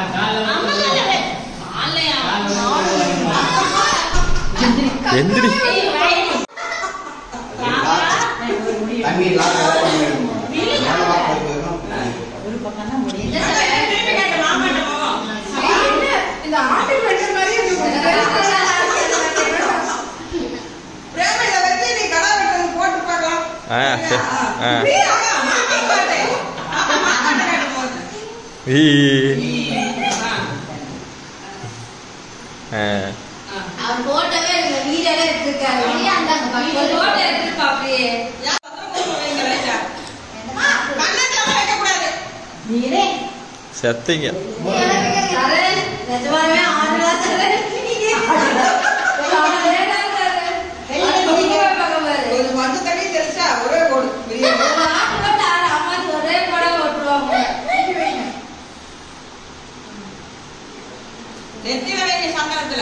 எந்திரி தண்ணி இல்லாத மேல வாக்கு வைக்கணும். இந்த ஆட்டு பெண்ணு மாதிரி இருக்கு. பிரேம, இதை வச்சு நீ கடை வெட்டுறது போட்டு பார்க்கலாம். ஆ சரி ஆ நீ அதான் மாட்டி காட்டு. அப்ப மாட்டி காட்டு போகுது. ஈ ஆ அவர் போட்டவே இந்த வீடியோல எடுத்திருக்காரு வெளியே அந்த போட்டோ எடுத்திருப்பா அப்படியே ஏன் பத்திரம் கொண்டு வைங்க ரைட்டா? அம்மா, கண்ணத்துல வைக்கக்கூடாது. நீரே செத்தீங்க சாரு நிஜமாவே ஆறு மாசம் கொஞ்சம் மஞ்சள் தண்ணி தெளிச்சா ஒரே ஓடு. பிரியாணி. ஒரே படம் ஓட்டுருவாங்க நெத்தியில வைங்க சந்தனத்துல.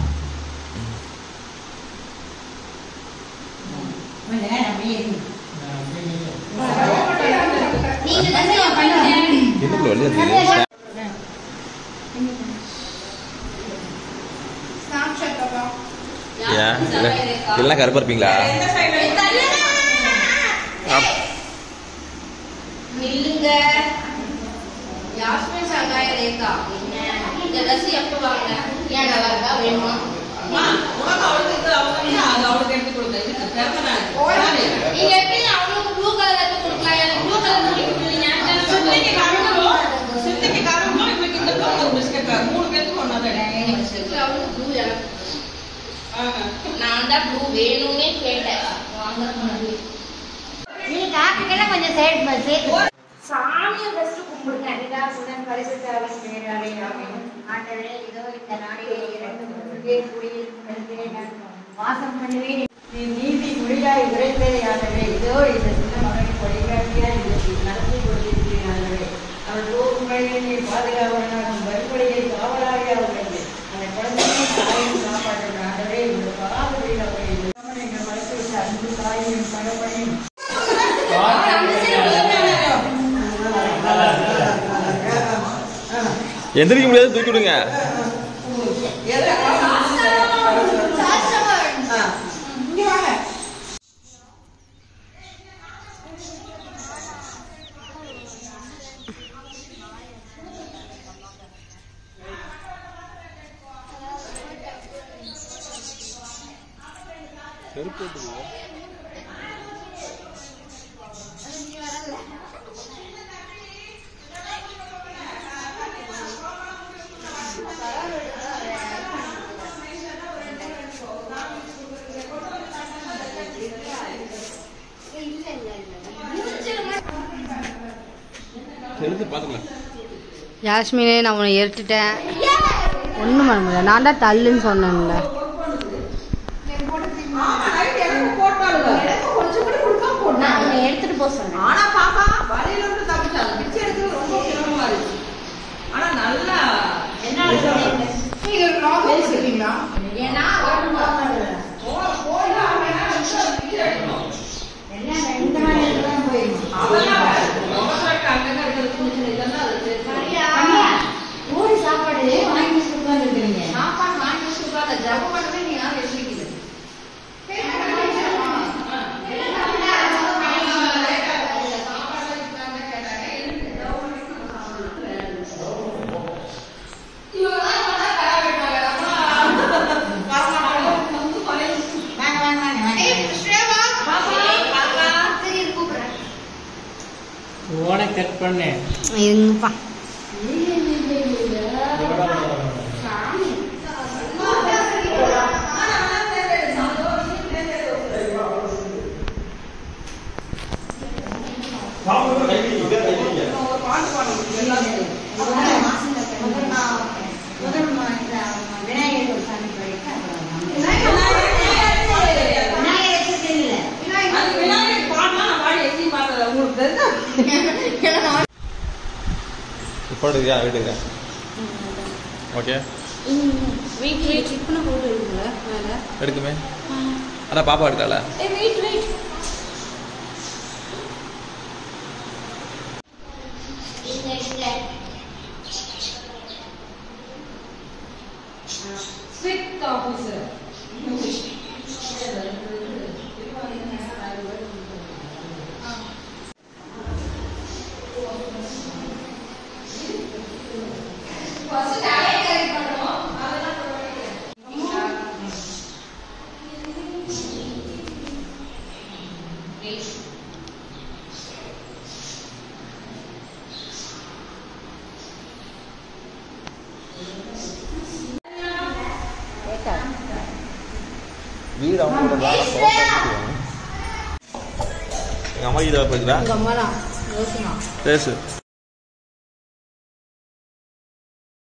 நீங்க தான் பண்ணுங்க என்னக்குள்ள வெளியே இருக்குது ஏன் இல்லை இல்லைனா கருப்பாக இருப்பீங்களா எந்த சைடு அப்- நில்லுங்க யாஸ்மின் சங்காய ரேகா இந்த ட்ரெஸ் எப்போ வாங்க ஏன் நல்லா இருக்கா வேணுமா அம்மா, உனக்கு அவளுக்கு இது அவளுக்கு அது அவளுக்கு எடுத்து கொடுங்க. இது பிறந்த நாள். நீங்க எப்படி அவனுக்கு ப்ளூ கலர் எடுத்து கொடுக்கலாம் எனக்கு ப்ளூ கலர் முடிக்க முடியல சித்திக்கு கரும்பும், சித்திக்கு கரும்பும், இவனுக்கு இந்த கரும்பு பிஸ்கட் மூணு பேத்துக்கு ஒன்னாதான் அவனுக்கு ப்ளூ எனக்கு ஆஹ். நான் தான் ப்ளூ வேணும்னே கேட்டேன் வாங்க முன்னாடி நீ காப்பிக்கெல்லாம் கொஞ்சம் சைடு பஸ் சாமியை ஃபர்ஸ்ட் கும்பிடுங்க நிதாசுடன் பரிசுத்தவன் பேராலே ஆமென் ஆண்டவரே இதோ இந்த நாடிலே இரண்டு முருகே குடியிருக்கும் நான் வாசம் பண்ணுவேன் நீ நீதி மொழியாய் உரைத்ததை ஆண்டவே இதோ இந்த சின்ன மகனை வழிகாட்டியாய் இதற்கு நடத்தி கொண்டிருக்கிறேன் ஆண்டவே அவள் போகும் வழியை நீ பாதுகாவலனாகும் வழிமுறையை காவலாக அவர்களுக்கு அந்த குழந்தையை தாயும் காப்பாற்றும் ஆண்டவே இந்த பாதுகையில் அவரை எங்கள் மனசு விட்டு அன்பு தாயும் தகப்பனையும் எந்திரிக்க முடியாது தூக்கி விடுங்க எது? ஆ. இங்க வாங்க. தெரிஞ்சு பார்த்துக்கலாம் யாஸ்மினே நான் உன்னை எடுத்துட்டேன் ஒன்றும் பண்ண முடியாது நான் தான் தள்ளுன்னு சொன்னேன்ல ஆமா, night எனக்கு போட்டாளுங்க. நான் உன்னை எடுத்துட்டு போக சொன்னேன் ஆனா பாப்பா வழியில இருந்து தப்பிச்சாங்க பிச்சை எடுக்கிறது ரொம்ப சிரமமா இருக்கு ஆனா நல்லா ஏன்னா அவனுக்கு போன போயில அவன் என்ன நினைச்சா பிச்சை எடுக்கணும் எல்லாம் இந்த மாதிரி தான் போயிடும் அதெல்லாம் அவசரக்கு அங்கங்க இருக்கிறது சின்ன சின்ன இதெல்லாம் அது சரி. ஊர் சாப்பாடு வாங்கி உட்காந்துருக்கீங்க சாப்பாடு வாங்கி வச்சுட்டு அந்த ஜபம் பண்ணவே நீ யாரும் யோசிக்கல வாங்க வாங்க வாங்க வாங்க சரி கூப்பிடுறேன் ஓனை கட் பண்ணேன் இருங்கப்பா முதல் விநாயகர் சாமி படிக்க விநாயகர் தெரியல அது விநாயகர் பாடினா நான் பாடி எங்கேயும் பார்த்தது உங்களுக்கு தெரிஞ்சா இப்போ எடுக்கிறா வீட்டுக்கு ஓகே வீட்டில் சிக்கன போட்டு இருக்குல்ல மேலே எடுக்குமே அதான் பாப்பா எடுக்கல இங்க இங்க ஆபீசர் வீடு அவங்க எங்கள் அம்மா இதை போயிருக்கா உங்க அம்மா தான் யோசனா பேசு